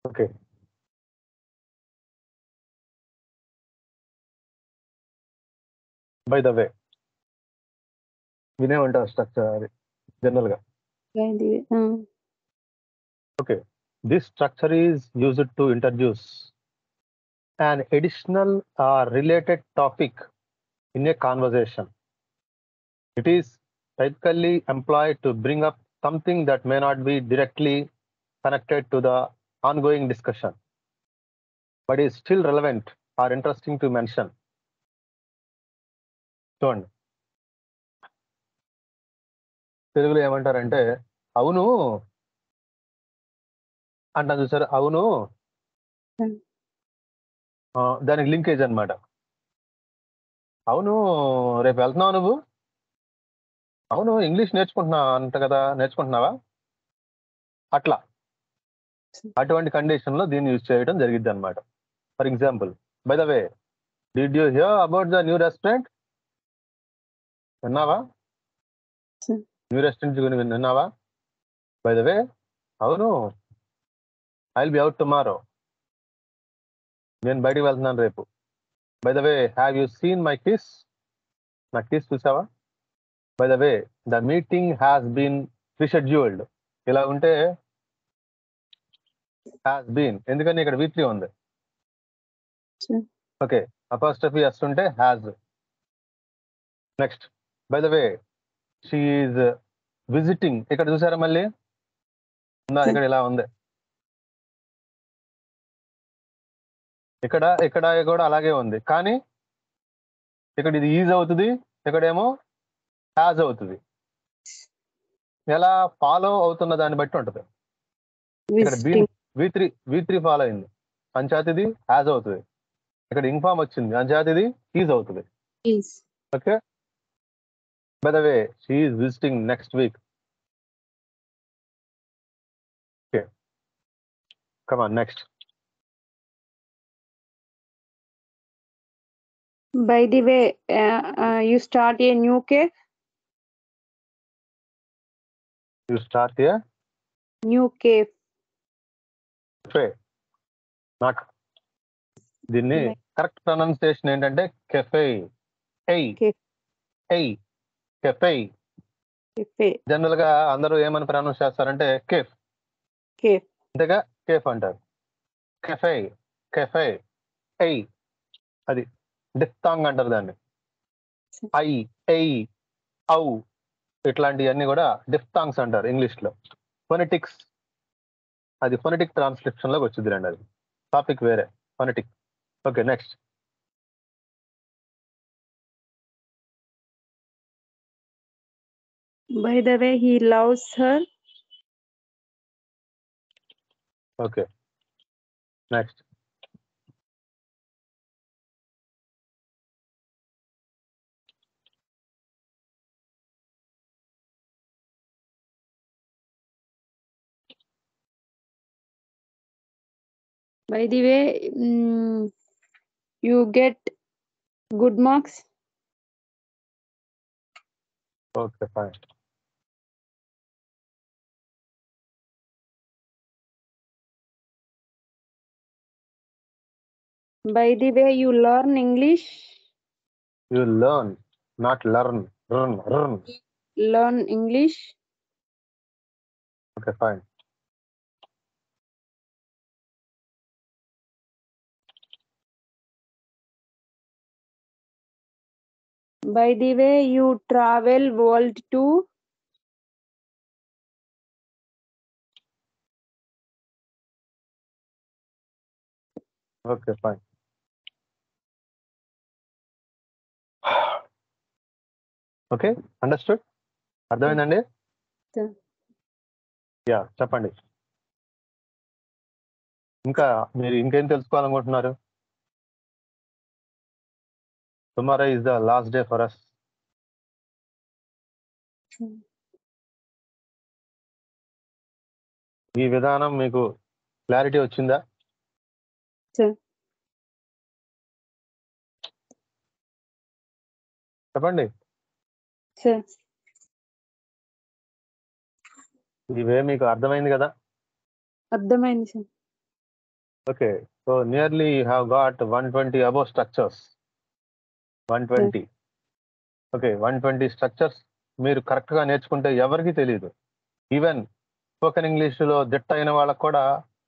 Okay by the వే వినే ఉంటారు structure అది జనరల్ గా By the way, uh, Okay. This structure is used to introduce an additional or related topic in a conversation. It is typically employed to bring up something that may not be directly connected to the ongoing discussion, but is still relevant or interesting to mention. చూడండి తెలుగులో ఏమంటారంటే అవును అంటాను చూసారు అవును Hmm. ఆ, దానికి linkage అన్నమాట అవును రేపు వెళ్తున్నావు నువ్వు అవును ఇంగ్లీష్ నేర్చుకుంటున్నా అంట కదా నేర్చుకుంటున్నావా అట్లా అటువంటి కండిషన్ లో దీన్ని యూజ్ చేయడం జరిగింది అనమాట for example by the way did you hear about the new restaurant విన్నావా Sir. న్యూ రెస్టారెంట్ గురించి విన్నావా బై ద వే అవును I will be out tomorrow నేను బయటికి వెళ్తున్నాను రేపు by the way have you seen my kiss నా kiss చూసావా by the way the meeting has been rescheduled ఇలా ఉంటే హ్యాస్ బీన్ ఎందుకని ఇక్కడ వీక్లీ ఉంది Sure. ఓకే అపాస్ట్రఫీ వస్తుంటే has next by the way she's visiting ఇక్కడ చూసారా మళ్ళీ ఉందా ఇక్కడ ఇలా ఉంది ఇక్కడ ఇక్కడ కూడా అలాగే ఉంది కానీ ఇక్కడ ఇది ఈజ్ అవుతుంది ఇక్కడేమో హ్యాజ్ అవుతుంది ఎలా ఫాలో అవుతున్న దాన్ని బట్టి ఉంటుంది ఇక్కడ be visiting, V three V three follow అయింది పంచాయతీది హ్యాజ్ అవుతుంది ఇక్కడ ఇన్ఫామ్ వచ్చింది పంచాయతీది ఈజ్ అవుతుంది is, okay by the way she's visiting next week okay come on next by the way, uh, uh, you start a new cave, you start a new cave, cafe నాకు దీన్ని Like- correct pronunciation ఏంటంటే cafe ఎయ్ Cafe. ఎయ్ cafe cafe, general గా అందరూ ఏమని pronounce చేస్తారంటే cafe cave, అంతేగా కేఫ్ అంటారు కెఫే కెఫే ఎయ్ అది డిఫ్తాంగ్ అంటారు దాన్ని ఐ ఎయ్ ఔ ఇట్లాంటివన్నీ కూడా డిఫ్తాంగ్స్ అంటారు ఇంగ్లీష్ లో ఫొనెటిక్స్ అది ఫొనెటిక్ ట్రాన్స్క్రిప్షన్ లోకి వచ్చింది రండి అది టాపిక్ వేరే phonetic okay next by the way, he loves her, okay next by the way, mm, you get good marks, okay fine by the way, you learn English, you learn not learn run run learn English, okay fine by the way, you travel world tour, okay fine okay understood అర్థమైందండి Sir. Yeah చెప్పండి ఇంకా మీరు ఇంకేం తెలుసుకోవాలనుకుంటున్నారు tomorrow is the last day for us Hmm. ఈ విధానం మీకు clarity వచ్చిందా Sir. చెప్పండి sir, ఇవే మీకు అర్థమైంది కదా అర్థమైంది sir okay so nearly you have got one twenty above structures one twenty okay one twenty structures మీరు కరెక్ట్ గా నేర్చుకుంటే ఎవరికి తెలియదు ఈవెన్ స్పోకెన్ ఇంగ్లీష్లో దిట్ట అయిన వాళ్ళకి కూడా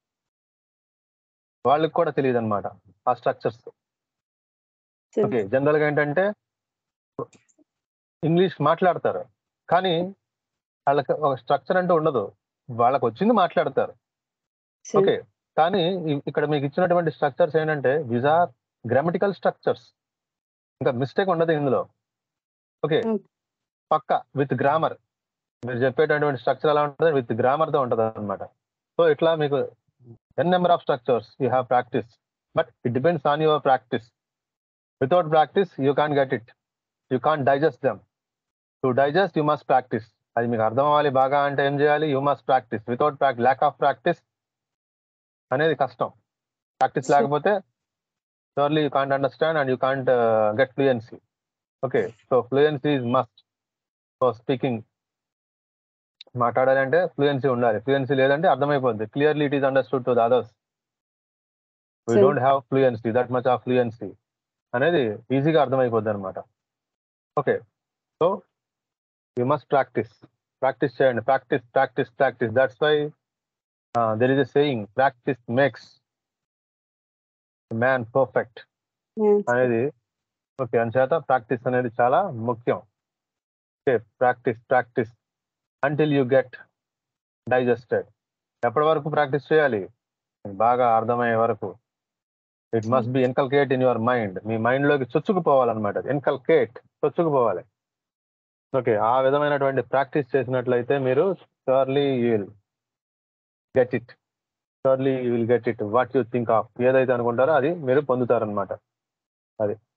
వాళ్ళకి కూడా తెలియదు అనమాట ఆ స్ట్రక్చర్స్ Sir. ఓకే జనరల్ గా ఏంటంటే ఇంగ్లీష్ మాట్లాడతారు కానీ వాళ్ళకి ఒక స్ట్రక్చర్ అంటూ ఉండదు వాళ్ళకి వచ్చింది మాట్లాడతారు Sir. ఓకే కానీ ఇ- ఇక్కడ మీకు ఇచ్చినటువంటి స్ట్రక్చర్స్ ఏంటంటే దీస్ ఆర్ గ్రామటికల్ స్ట్రక్చర్స్ ఇంకా మిస్టేక్ ఉండదు ఇందులో ఓకే Okay. పక్క విత్ గ్రామర్ మీరు చెప్పేటటువంటి స్ట్రక్చర్ ఎలా ఉంటుంది విత్ గ్రామర్ తో ఉంటుంది అనమాట సో ఇట్లా మీకు N number of structures you have practice but it depends on your practice without practice you can get it you can digest them to digest you must practice అది మీకు అర్థం అవ్వాలి బాగా అంటే ఏం చేయాలి యూ మస్ట్ ప్రాక్టీస్ వితౌట్ ప్రాక్ lack of practice అనేది కష్టం ప్రాక్టీస్ Sure. లేకపోతే surely you can't understand and you can't get fluency okay so fluency is must so speaking మాట్లాడాలి అంటే ఫ్లూయెన్సీ ఉండాలి ఫ్లూయెన్సీ లేదంటే అర్థమైపోద్ది clearly it is understood to the others we Sure. Don't have fluency that much of fluency అనేది ఈజీగా అర్థమైపోద్ది అనమాట okay so you must practice practice చేయండి practice practice practice that's why there is a saying practice makes man perfect Yes. అనేది okay అంచేత practice అనేది చాలా ముఖ్యం okay practice practice until you get digested ఎప్పటి వరకు ప్రాక్టీస్ చేయాలి బాగా అర్థమయ్యే వరకు it must be inculcate in your mind మీ మైండ్ లోకి చొచ్చుకుపోవాలన్నమాట ఎన్కల్కేట్ చొచ్చుకుపోవాలి ఓకే ఆ విధమైనటువంటి ప్రాక్టీస్ చేసినట్లయితే మీరు surely you will get it surely you will get it what you think of ఏదైతే అనుకుంటారో అది మీరు పొందుతారనమాట అది